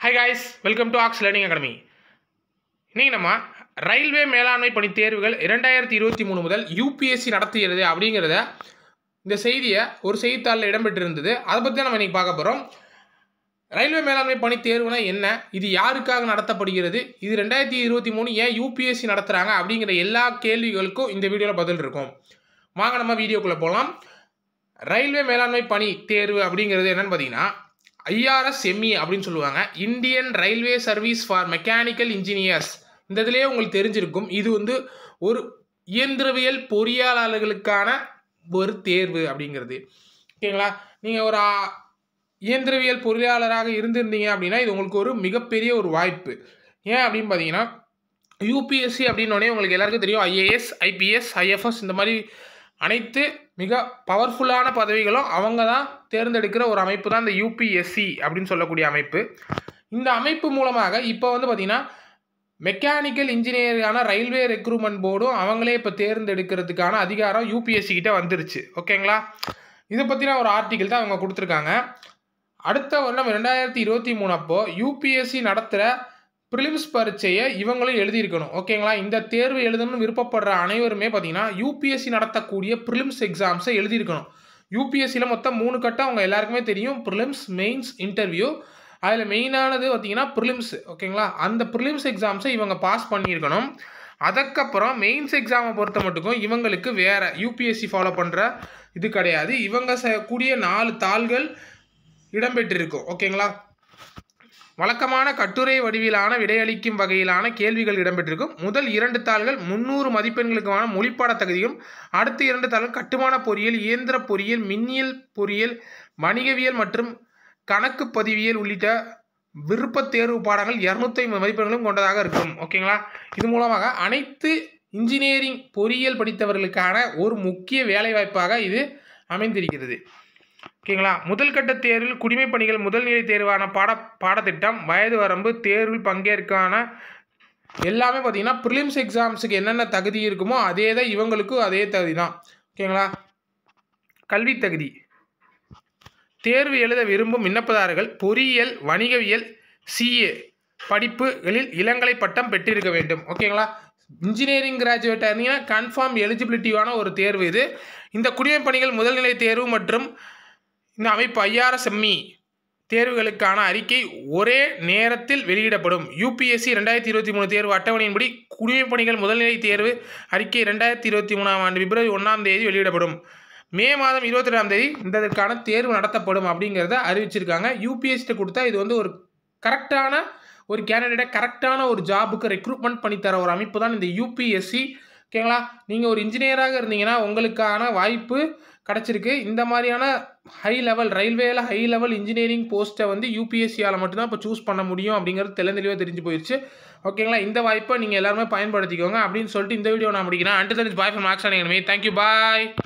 hi guys welcome to axe learning academy இன்றைக்கி நம்ம railway மேலாண்மை பணி தேர்வுகள் இரண்டாயிரத்தி இருபத்தி மூணு முதல் யூபிஎஸ்சி நடத்துகிறது அப்படிங்கிறத இந்த செய்தியை ஒரு செய்தித்தாளில் இடம்பெற்றிருந்தது அதை பற்றி தான் நம்ம இன்றைக்கி பார்க்க போகிறோம் ரயில்வே மேலாண்மை பணி தேர்வுனா என்ன இது யாருக்காக நடத்தப்படுகிறது இது ரெண்டாயிரத்தி இருபத்தி மூணு ஏன் யூபிஎஸ்சி நடத்துகிறாங்க அப்படிங்கிற எல்லா கேள்விகளுக்கும் இந்த வீடியோவில் பதில் இருக்கும் வாங்க நம்ம வீடியோக்குள்ளே போகலாம் ரயில்வே மேலாண்மை பணி தேர்வு அப்படிங்கிறது என்னன்னு பார்த்தீங்கன்னா ஐஆர்எஸ் எம்இ அப்படின்னு சொல்லுவாங்க Indian railway service for mechanical engineers இந்த இதுலேயே உங்களுக்கு தெரிஞ்சிருக்கும் இது வந்து ஒரு இயந்திரவியல் பொறியாளர்களுக்கான ஒரு தேர்வு அப்படிங்கிறது ஓகேங்களா நீங்கள் ஒரு ஆ, இயந்திரவியல் பொறியாளராக இருந்திருந்தீங்க அப்படின்னா இது உங்களுக்கு ஒரு மிகப்பெரிய ஒரு வாய்ப்பு ஏன் அப்படின்னு பார்த்தீங்கன்னா யூபிஎஸ்சி அப்படின்னோடனே உங்களுக்கு எல்லாருக்கும் தெரியும் ஐஏஎஸ் ஐபிஎஸ் ஐஎஃப்எஸ் இந்த மாதிரி அனைத்து மிக பவர்ஃபுல்லான பதவிகளும் அவங்க தான் தேர்ந்தெடுக்கிற ஒரு அமைப்பு தான் இந்த யூபிஎஸ்சி அப்படின்னு சொல்லக்கூடிய அமைப்பு இந்த அமைப்பு மூலமாக இப்போ வந்து பார்த்திங்கன்னா மெக்கானிக்கல் இன்ஜினியரான ரயில்வே ரெக்ரூட்மெண்ட் போர்டும் அவங்களே இப்போ தேர்ந்தெடுக்கிறதுக்கான அதிகாரம் யூபிஎஸ்சி கிட்ட வந்துருச்சு ஓகேங்களா இதை பற்றின ஒரு ஆர்டிக்கிள் தான் அவங்க கொடுத்துருக்காங்க அடுத்த வருடம் ரெண்டாயிரத்தி இருபத்தி மூணு அப்போ யூபிஎஸ்சி நடத்துகிற ப்ரிலிம்ஸ் பரீட்சையை இவங்களும் எழுதியிருக்கணும் ஓகேங்களா இந்த தேர்வு எழுதணும்னு விருப்பப்படுற அனைவருமே பார்த்தீங்கன்னா யூபிஎஸ்சி நடத்தக்கூடிய ப்ரிலிம்ஸ் எக்ஸாம்ஸை எழுதியிருக்கணும் யூபிஎஸ்சியில் மொத்தம் மூணு கட்டம் அவங்க எல்லாருக்குமே தெரியும் ப்ரிலிம்ஸ் மெயின்ஸ் இன்டர்வியூ அதில் மெயினானது பார்த்தீங்கன்னா ப்ரிலிம்ஸ் ஓகேங்களா அந்த ப்ரிலிம்ஸ் எக்ஸாம்ஸை இவங்க பாஸ் பண்ணியிருக்கணும் அதுக்கப்புறம் மெயின்ஸ் எக்ஸாமை பொறுத்த மட்டுக்கும் இவங்களுக்கு வேறு யூபிஎஸ்சி ஃபாலோ பண்ணுற இது கிடையாது இவங்க ச கூடிய நாலு தாள்கள் இடம்பெற்றிருக்கும் ஓகேங்களா வழக்கமான கட்டுரை வடிவிலான விடையளிக்கும் வகையிலான கேள்விகள் இடம்பெற்றிருக்கும் முதல் இரண்டு தாள்கள் முந்நூறு மதிப்பெண்களுக்கான மொழிப்பாட தகுதியும் அடுத்த இரண்டு தாள்கள் கட்டுமான பொறியியல் இயந்திர பொறியியல் மின்னியல் பொறியியல் வணிகவியல் மற்றும் கணக்கு பதிவியல் உள்ளிட்ட விருப்பத் தேர்வு பாடங்கள் இரநூத்தி ஐம்பது மதிப்பெண்களும் கொண்டதாக இருக்கும் ஓகேங்களா இது மூலமாக அனைத்து இன்ஜினியரிங் பொறியியல் படித்தவர்களுக்கான ஒரு முக்கிய வேலைவாய்ப்பாக இது அமைந்திருக்கிறது ஓகேங்களா முதல் கட்ட தேர்வில் குடிமைப் பணிகள் முதல்நிலை தேர்வான பாட பாடத்திட்டம் வயது வரம்பு தேர்வில் பங்கேற்கான எல்லாமே பார்த்தீங்கன்னா ப்ரிலிம்ஸ் எக்ஸாம்ஸுக்கு என்னென்ன தகுதி இருக்குமோ அதே தான் இவங்களுக்கும் அதே தகுதி தான் ஓகேங்களா கல்வி தகுதி தேர்வு எழுத விரும்பும் விண்ணப்பதாரர்கள் பொறியியல் வணிகவியல் சிஏ படிப்புகளில் இளங்கலை பட்டம் பெற்றிருக்க வேண்டும் ஓகேங்களா இன்ஜினியரிங் கிராஜுவேட்டாக இருந்தீங்கன்னா கன்ஃபார்ம் எலிஜிபிலிட்டியான ஒரு தேர்வு இது இந்த குடிமைப் பணிகள் முதல்நிலை தேர்வு மற்றும் இந்த அமைப்பு ஐஆர்எஸ்எம்இ தேர்வுகளுக்கான அறிக்கை ஒரே நேரத்தில் வெளியிடப்படும் யூபிஎஸ்சி ரெண்டாயிரத்தி இருபத்தி மூணு தேர்வு அட்டவணையின்படி குடிமைப் பணிகள் முதல்நிலை தேர்வு அறிக்கை ரெண்டாயிரத்தி இருபத்தி மூணாம் ஆண்டு பிப்ரவரி ஒன்றாம் தேதி வெளியிடப்படும் மே மாதம் இருபத்தி ரெண்டாம் தேதி இந்த இதற்கான தேர்வு நடத்தப்படும் அப்படிங்கிறத அறிவிச்சிருக்காங்க யூபிஎஸ்சிட்ட கொடுத்தா இது வந்து ஒரு கரெக்டான ஒரு கேண்டிடேட்டை கரெக்டான ஒரு ஜாபுக்கு ரெக்ரூட்மெண்ட் பண்ணி தர ஒரு அமைப்பு தான் இந்த யூபிஎஸ்சி ஓகேங்களா நீங்கள் ஒரு இன்ஜினியராக இருந்தீங்கன்னா உங்களுக்கான வாய்ப்பு கிடச்சிருக்கு இந்த மாதிரியான ஹை லெவல் ரயில்வேல ஹை லெவல் இன்ஜினியரிங் போஸ்ட்டை வந்து யூபிஎஸ்சியால் மட்டும்தான் இப்போ சூஸ் பண்ண முடியும் அப்படிங்கிறது தெளிவாக தெரிஞ்சு போயிடுச்சு ஓகேங்களா இந்த வாய்ப்பை நீங்கள் எல்லாருமே பயன்படுத்திக்கோங்க அப்படின்னு சொல்லிட்டு இந்த வீடியோ நான் முடிக்கிறேன் and then bye for marks and thank you bye